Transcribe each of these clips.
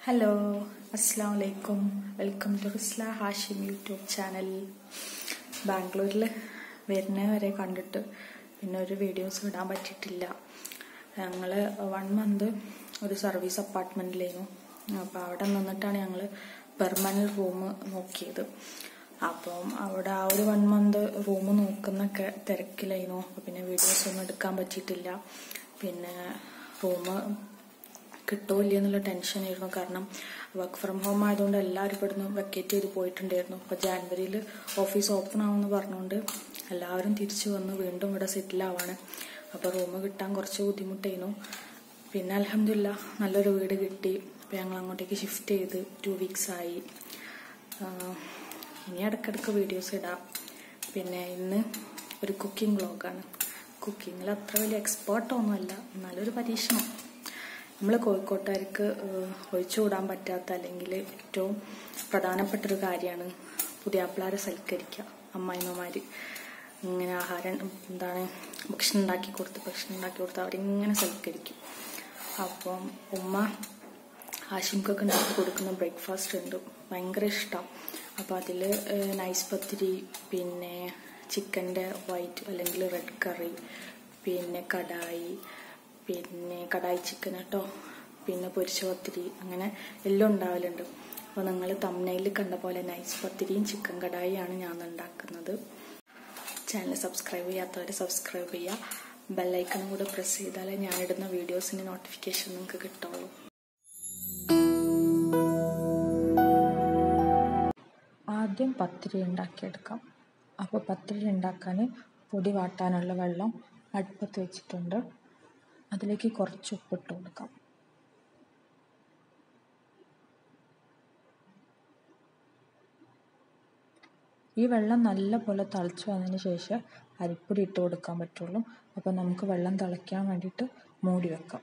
hello അസ്സാം വലൈക്കും welcome to Rizla Hashim YouTube channel ബാംഗ്ലൂരിൽ വരുന്ന വരെ കണ്ടിട്ട് പിന്നെ ഒരു വീഡിയോസ് ഇടാൻ പറ്റിയിട്ടില്ല ഞങ്ങൾ വൺ മന്ത് ഒരു സർവീസ് അപ്പാർട്ട്മെൻറ്റിലായിരുന്നു അപ്പോൾ അവിടെ നിന്നിട്ടാണ് ഞങ്ങൾ പെർമനൻറ്റ് റൂം നോക്കിയത് അപ്പം അവിടെ ആ ഒരു വൺ മന്ത് റൂം നോക്കുന്നൊക്കെ തിരക്കിലായിരുന്നു അപ്പോൾ പിന്നെ വീഡിയോസ് ഒന്നും എടുക്കാൻ പറ്റിയിട്ടില്ല പിന്നെ റൂം കിട്ടുമോ ഇല്ലയോ എന്നുള്ള ടെൻഷനായിരുന്നു കാരണം വർക്ക് ഫ്രം ഹോം ആയതുകൊണ്ട് എല്ലാവരും ഇവിടുന്ന് വെക്കേറ്റ് ചെയ്ത് പോയിട്ടുണ്ടായിരുന്നു അപ്പോൾ ജാനുവരിയിൽ ഓഫീസ് ഓപ്പൺ ആവുമെന്ന് പറഞ്ഞുകൊണ്ട് എല്ലാവരും തിരിച്ചു വന്ന് വീണ്ടും ഇവിടെ സെറ്റിൽ ആവാണ് അപ്പോൾ റൂം കിട്ടാൻ കുറച്ച് ബുദ്ധിമുട്ടായിരുന്നു പിന്നെ അലഹമില്ല നല്ലൊരു വീട് കിട്ടി അപ്പോൾ ഞങ്ങൾ അങ്ങോട്ടേക്ക് ഷിഫ്റ്റ് ചെയ്ത് ടു വീക്സ് ആയി ഇനി ഇടയ്ക്കിടയ്ക്ക് വീഡിയോസ് ഇടാം പിന്നെ ഇന്ന് ഒരു കുക്കിംഗ് വ്ളോഗാണ് കുക്കിങ്ങിൽ അത്ര വലിയ എക്സ്പേർട്ടൊന്നുമല്ല എന്നാലൊരു പരീക്ഷണം നമ്മൾ കോഴിക്കോട്ടുകാർക്ക് ഒഴിച്ചുകൂടാൻ പറ്റാത്ത അല്ലെങ്കിൽ ഏറ്റവും പ്രധാനപ്പെട്ട ഒരു കാര്യമാണ് പുതിയാപ്പിളാരെ സൽക്കരിക്കുക അമ്മായിമ്മമാർ ഇങ്ങനെ ആഹാരം എന്താണ് ഭക്ഷണം ഉണ്ടാക്കി കൊടുത്ത് ഭക്ഷണം ഉണ്ടാക്കി കൊടുത്ത് അവരിങ്ങനെ സൽക്കരിക്കും അപ്പം ഉമ്മ ആശിംക്കൊക്കെ ഉണ്ടാക്കി കൊടുക്കുന്ന ബ്രേക്ക്ഫാസ്റ്റ് ഉണ്ട് ഭയങ്കര ഇഷ്ടം അപ്പോൾ അതിൽ നൈസ് പത്തിരി പിന്നെ ചിക്കൻ്റെ വൈറ്റ് അല്ലെങ്കിൽ റെഡ് കറി പിന്നെ കടായി പിന്നെ കടായി ചിക്കൻ കേട്ടോ പിന്നെ പൊരിച്ച പത്തിരി അങ്ങനെ എല്ലാം ഉണ്ടാവലുണ്ട് അപ്പോൾ നിങ്ങൾ തമ്മനയിൽ കണ്ട പോലെ നൈസ് പത്തിരിയും ചിക്കൻ കടായിയാണ് ഞാൻ ഉണ്ടാക്കുന്നത് ചാനൽ സബ്സ്ക്രൈബ് ചെയ്യാത്തവർ സബ്സ്ക്രൈബ് ചെയ്യുക ബെല്ലൈക്കണും കൂടെ പ്രസ് ചെയ്താലേ ഞാനിടുന്ന വീഡിയോസിൻ്റെ നോട്ടിഫിക്കേഷൻ നിങ്ങൾക്ക് കിട്ടുള്ളൂ ആദ്യം പത്തിരി ഉണ്ടാക്കിയെടുക്കാം അപ്പോൾ പത്തിരി ഉണ്ടാക്കാൻ പൊടി വാട്ടാനുള്ള വെള്ളം അടുപ്പത്ത് വെച്ചിട്ടുണ്ട് അതിലേക്ക് കുറച്ച് ഉപ്പിട്ട് കൊടുക്കാം ഈ വെള്ളം നല്ലപോലെ തിളച്ച് വന്നതിന് ശേഷം അരിപ്പൊടി ഇട്ട് കൊടുക്കാൻ പറ്റുള്ളൂ അപ്പോൾ നമുക്ക് വെള്ളം തിളയ്ക്കാൻ വേണ്ടിയിട്ട് മൂടി വെക്കാം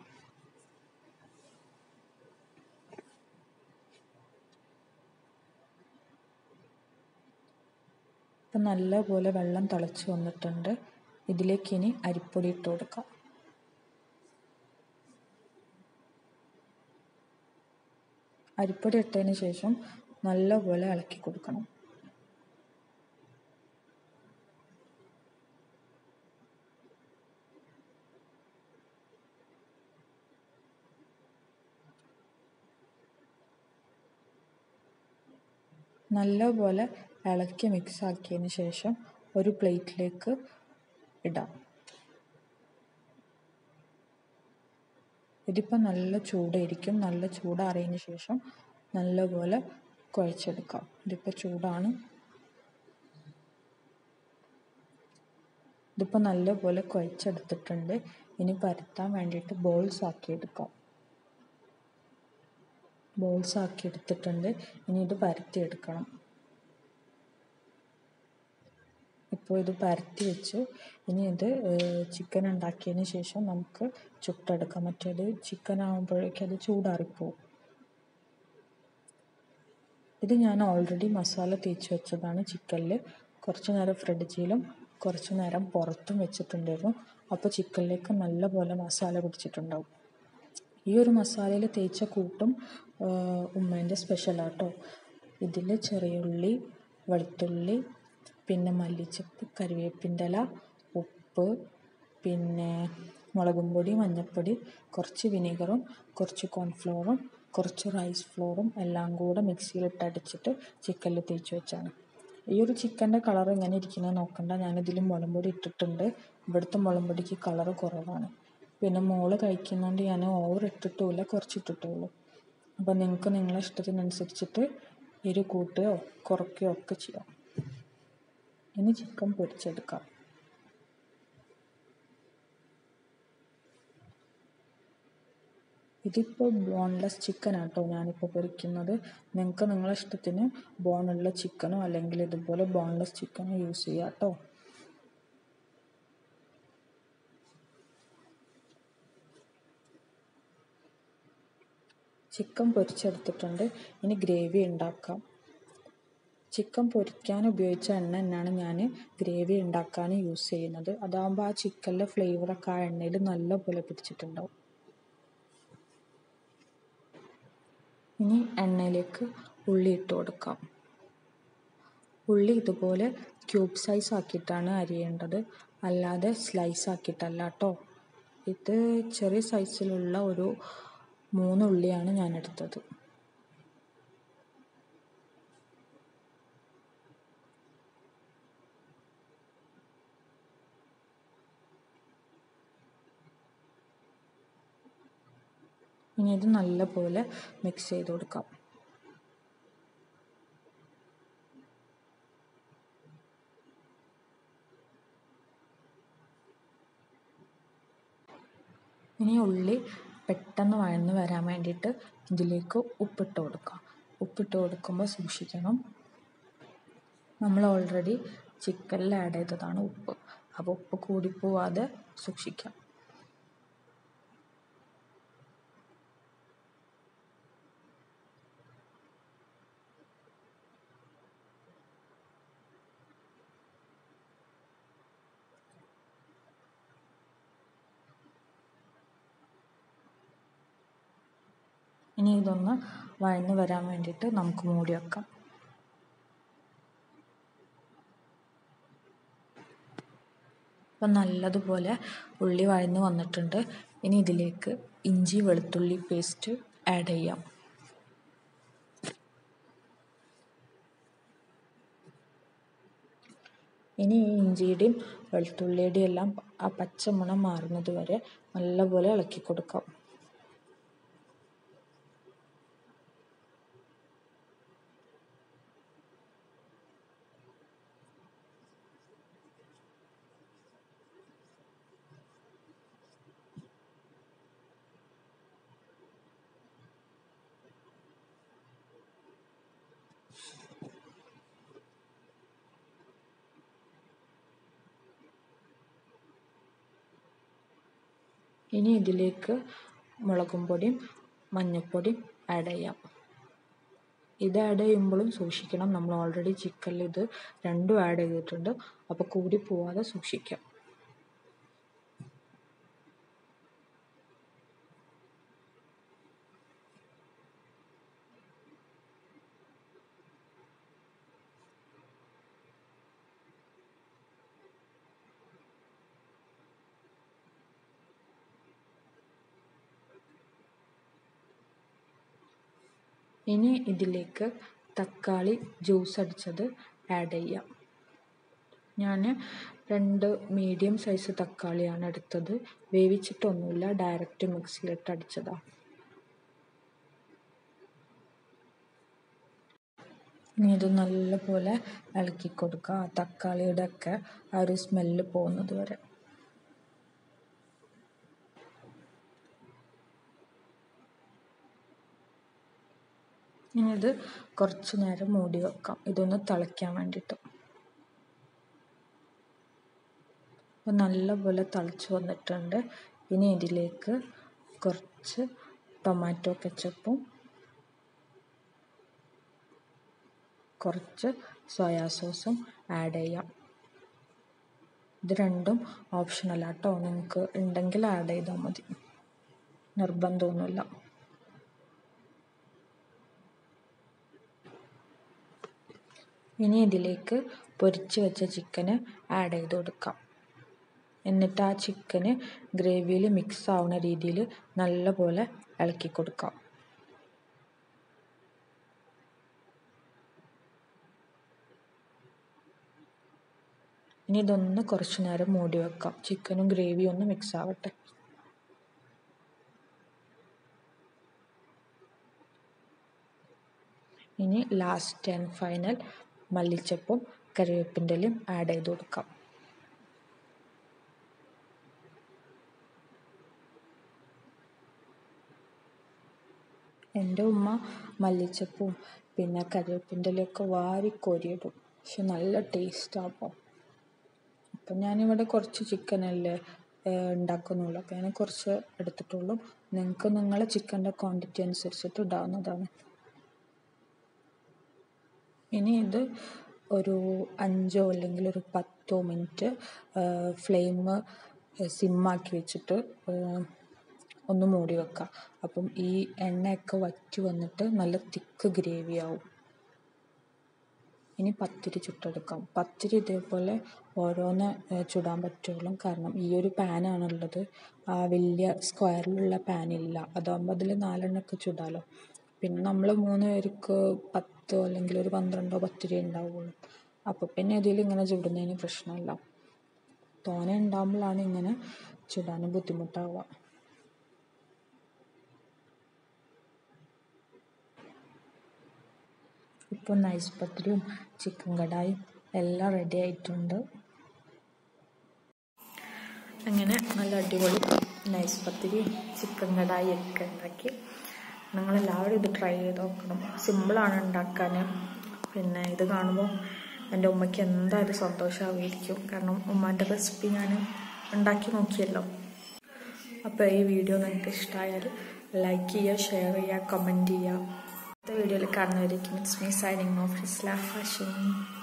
ഇപ്പം നല്ലപോലെ വെള്ളം തിളച്ച് വന്നിട്ടുണ്ട് ഇതിലേക്ക് ഇനി അരിപ്പൊടി ഇട്ട് കൊടുക്കാം അരിപ്പൊടി ഇട്ടതിന് ശേഷം നല്ലപോലെ ഇളക്കി കൊടുക്കണം നല്ലപോലെ ഇളക്കി മിക്സ് ആക്കിയതിന് ശേഷം ഒരു പ്ലേറ്റിലേക്ക് ഇടാം ഇതിപ്പോൾ നല്ല ചൂടായിരിക്കും നല്ല ചൂടാറിയതിന് ശേഷം നല്ലപോലെ കുഴച്ചെടുക്കാം ഇതിപ്പോൾ ചൂടാണ് ഇതിപ്പോൾ നല്ലപോലെ കുഴച്ചെടുത്തിട്ടുണ്ട് ഇനി പരത്താൻ വേണ്ടിയിട്ട് ബോൾസ് ആക്കി എടുക്കാം ബോൾസ് ആക്കി എടുത്തിട്ടുണ്ട് ഇനി ഇത് പരത്തിയെടുക്കണം ഇപ്പോൾ ഇത് പരത്തി വെച്ചു ഇനി ഇത് ചിക്കൻ ഉണ്ടാക്കിയതിന് ശേഷം നമുക്ക് ചുട്ടെടുക്കാം മറ്റേത് ചിക്കൻ ആകുമ്പോഴേക്കും അത് ചൂടാറിപ്പോവും ഇത് ഞാൻ ഓൾറെഡി മസാല തേച്ച് വെച്ചതാണ് ചിക്കനിൽ കുറച്ച് നേരം ഫ്രിഡ്ജിലും കുറച്ച് നേരം പുറത്തും വെച്ചിട്ടുണ്ടായിരുന്നു അപ്പോൾ ചിക്കനിലേക്ക് നല്ലപോലെ മസാല പിടിച്ചിട്ടുണ്ടാവും ഈ ഒരു മസാലയിൽ തേച്ച കൂട്ടും ഉമ്മേൻ്റെ സ്പെഷ്യലാട്ടോ ഇതിൽ ചെറിയ ഉള്ളി വെളുത്തുള്ളി പിന്നെ മല്ലിച്ചപ്പ് കരിവേപ്പിൻ്റെ ഇല ഉപ്പ് പിന്നെ മുളകും പൊടി മഞ്ഞൾപ്പൊടി കുറച്ച് വിനീഗറും കുറച്ച് കോൺഫ്ലോറും കുറച്ച് റൈസ് ഫ്ലോറും എല്ലാം കൂടെ മിക്സിയിലിട്ട് അടിച്ചിട്ട് ചിക്കനിൽ തേച്ച് വെച്ചാണ് ഈ ഒരു ചിക്കൻ്റെ കളർ എങ്ങനെ ഇരിക്കുന്നത് നോക്കണ്ട ഞാനിതിൽ മുളമ്പൊടി ഇട്ടിട്ടുണ്ട് ഇവിടുത്തെ മുളമ്പൊടിക്ക് കളർ കുറവാണ് പിന്നെ മോള് കഴിക്കുന്നതുകൊണ്ട് ഞാൻ ഓവർ ഇട്ടിട്ടുമില്ല കുറച്ച് ഇട്ടിട്ടുള്ളൂ അപ്പോൾ നിങ്ങൾക്ക് നിങ്ങളെ ഇഷ്ടത്തിനനുസരിച്ചിട്ട് എരി കൂട്ടുകയോ കുറയ്ക്കുകയോ ഒക്കെ ചെയ്യാം ഇനി ചിക്കൻ പൊരിച്ചെടുക്കാം ഇതിപ്പോൾ ബോൺലെസ് ചിക്കൻ ആട്ടോ ഞാനിപ്പോൾ പൊരിക്കുന്നത് നിങ്ങൾക്ക് നിങ്ങളെ ഇഷ്ടത്തിന് ബോണുള്ള ചിക്കനോ അല്ലെങ്കിൽ ഇതുപോലെ ബോൺലെസ് ചിക്കനോ യൂസ് ചെയ്യാം കേട്ടോ ചിക്കൻ പൊരിച്ചെടുത്തിട്ടുണ്ട് ഇനി ഗ്രേവി ഉണ്ടാക്കാം ചിക്കൻ പൊരിക്കാൻ ഉപയോഗിച്ച എണ്ണ തന്നെയാണ് ഞാൻ ഗ്രേവി ഉണ്ടാക്കാൻ യൂസ് ചെയ്യുന്നത് അതാകുമ്പോൾ ആ ചിക്കനിലെ ഫ്ലേവറൊക്കെ ആ എണ്ണയിൽ നല്ലപോലെ പിടിച്ചിട്ടുണ്ടാവും ഇനി എണ്ണയിലേക്ക് ഉള്ളി ഇട്ട് കൊടുക്കാം ഉള്ളി ഇതുപോലെ ക്യൂബ് സൈസ് ആക്കിയിട്ടാണ് അരിയേണ്ടത് അല്ലാതെ സ്ലൈസ് ആക്കിയിട്ടല്ല കേട്ടോ ഇത് ചെറിയ സൈസിലുള്ള ഒരു മൂന്ന് ഉള്ളിയാണ് ഞാൻ എടുത്തത് ഇനി ഇത് നല്ലപോലെ മിക്സ് ചെയ്ത് കൊടുക്കാം ഇനി ഉള്ളി പെട്ടെന്ന് വഴന്ന് വരാൻ വേണ്ടിയിട്ട് ഇതിലേക്ക് ഉപ്പിട്ട് കൊടുക്കാം ഉപ്പിട്ട് കൊടുക്കുമ്പോൾ സൂക്ഷിക്കണം നമ്മൾ ഓൾറെഡി ചിക്കനിൽ ആഡ് ചെയ്തതാണ് ഉപ്പ് അപ്പോൾ ഉപ്പ് കൂടിപ്പോവാതെ സൂക്ഷിക്കാം ഇനി ഇതൊന്ന് വഴന്ന് വരാൻ വേണ്ടിയിട്ട് നമുക്ക് മൂടി വെക്കാം അപ്പം നല്ലതുപോലെ ഉള്ളി വഴന്ന് വന്നിട്ടുണ്ട് ഇനി ഇതിലേക്ക് ഇഞ്ചി വെളുത്തുള്ളി പേസ്റ്റ് ആഡ് ചെയ്യാം ഇനി ഈ ഇഞ്ചിയുടെയും വെളുത്തുള്ളിയുടെയും എല്ലാം ആ പച്ചമണം മാറുന്നത് വരെ നല്ലപോലെ ഇളക്കി കൊടുക്കാം ഇനി ഇതിലേക്ക് മുളകും പൊടിയും മഞ്ഞൾപ്പൊടിയും ആഡ് ചെയ്യാം ഇത് ആഡ് ചെയ്യുമ്പോഴും സൂക്ഷിക്കണം നമ്മൾ ഓൾറെഡി ചിക്കനിൽ ഇത് രണ്ടും ആഡ് ചെയ്തിട്ടുണ്ട് അപ്പോൾ കൂടി പോവാതെ സൂക്ഷിക്കാം ഇനി ഇതിലേക്ക് തക്കാളി ജ്യൂസ് അടിച്ചത് ആഡ് ചെയ്യാം ഞാൻ രണ്ട് മീഡിയം സൈസ് തക്കാളിയാണ് എടുത്തത് വേവിച്ചിട്ടൊന്നുമില്ല ഡയറക്റ്റ് മിക്സിയിലിട്ട് അടിച്ചതാണ് ഇനി ഇത് നല്ലപോലെ ഇളക്കി കൊടുക്കുക ആ തക്കാളിയുടെ ഒക്കെ ആ ഒരു സ്മെല്ല് പോകുന്നത് വരെ ഇനി ഇത് കുറച്ച് നേരം മൂടി വെക്കാം ഇതൊന്ന് തിളയ്ക്കാൻ വേണ്ടിയിട്ട് അപ്പോൾ നല്ലപോലെ തിളച്ച് വന്നിട്ടുണ്ട് ഇനി ഇതിലേക്ക് കുറച്ച് ടൊമാറ്റോ കെച്ചപ്പും കുറച്ച് സോയാ സോസും ആഡ് ചെയ്യാം ഇത് രണ്ടും ഓപ്ഷണലാട്ടോ നിങ്ങൾക്ക് ഉണ്ടെങ്കിൽ ആഡ് ചെയ്താൽ മതി നിർബന്ധമൊന്നുമില്ല ഇനി ഇതിലേക്ക് പൊരിച്ച് വെച്ച ചിക്കന് ആഡ് ചെയ്ത് കൊടുക്കാം എന്നിട്ട് ആ ചിക്കന് ഗ്രേവിയിൽ മിക്സ് ആവുന്ന രീതിയിൽ നല്ലപോലെ ഇളക്കി കൊടുക്കാം ഇനി ഇതൊന്ന് കുറച്ച് നേരം മൂടി വെക്കാം ചിക്കനും ഗ്രേവിയും ഒന്ന് മിക്സ് ആവട്ടെ ഇനി ലാസ്റ്റ് ആൻഡ് ഫൈനൽ മല്ലിച്ചപ്പും കറിവേപ്പിൻ്റെലും ആഡ് ചെയ്ത് കൊടുക്കാം എൻ്റെ ഉമ്മ മല്ലിച്ചപ്പും പിന്നെ കറിവേപ്പിൻ്റെ ഇലയൊക്കെ വാരി കോരിയിടും പക്ഷെ നല്ല ടേസ്റ്റാണ് അപ്പോൾ അപ്പം ഞാനിവിടെ കുറച്ച് ചിക്കനല്ലേ ഉണ്ടാക്കുന്നുള്ളൂ അപ്പോൾ ഞാൻ കുറച്ച് എടുത്തിട്ടുള്ളൂ നിങ്ങൾക്ക് നിങ്ങളെ ചിക്കൻ്റെ ക്വാണ്ടിറ്റി അനുസരിച്ചിട്ട് ഇടാവുന്നതാണ് ഇനി ഇത് ഒരു അഞ്ചോ അല്ലെങ്കിൽ ഒരു പത്തോ മിനിറ്റ് ഫ്ലെയിം സിമ്മാക്കി വെച്ചിട്ട് ഒന്ന് മൂടി വെക്കുക അപ്പം ഈ എണ്ണയൊക്കെ വറ്റി വന്നിട്ട് നല്ല തിക്ക് ഗ്രേവി ആവും ഇനി പത്തിരി ചുട്ടെടുക്കാം പത്തിരി ഇതേപോലെ ഓരോന്ന് ഏഹ്, ചുടാൻ പറ്റുള്ളൂ കാരണം ഈ ഒരു പാനാണുള്ളത് ആ വലിയ സ്ക്വയറിലുള്ള പാനില്ല അതാകുമ്പോൾ അതിൽ നാലെണ്ണമൊക്കെ ചുടാലോ പിന്നെ നമ്മൾ മൂന്ന് പേർക്ക് പത്തോ അല്ലെങ്കിൽ ഒരു പന്ത്രണ്ടോ പത്തിരി ഉണ്ടാവുള്ളൂ അപ്പോൾ പിന്നെ ഇതിൽ ഇങ്ങനെ ചുടുന്നതിന് പ്രശ്നമില്ല തോനെ ഉണ്ടാകുമ്പോഴാണ് ഇങ്ങനെ ചുടാൻ ബുദ്ധിമുട്ടാവുക ഇപ്പോൾ നൈസ് പത്തിരിയും ചിക്കൻ കടായും എല്ലാം റെഡി ആയിട്ടുണ്ട് അങ്ങനെ നല്ല അടിപൊളി നൈസ് പത്തിരിയും ചിക്കൻ കടായി ഒക്കെ ഉണ്ടാക്കി നിങ്ങളെല്ലാവരും ഇത് ട്രൈ ചെയ്ത് നോക്കണം സിമ്പിളാണ് ഉണ്ടാക്കാൻ പിന്നെ ഇത് കാണുമ്പോൾ എൻ്റെ ഉമ്മയ്ക്ക് എന്തായാലും സന്തോഷമാവുമായിരിക്കും കാരണം ഉമ്മാൻ്റെ റെസിപ്പി ഞാൻ ഉണ്ടാക്കി നോക്കിയല്ലോ അപ്പോൾ ഈ വീഡിയോ നിങ്ങൾക്ക് ഇഷ്ടമായാൽ ലൈക്ക് ചെയ്യുക ഷെയർ ചെയ്യുക കമൻറ്റ് ചെയ്യുക അടുത്ത വീഡിയോയിൽ കാണുന്നവരേക്കും it's me signing off Islam Hashim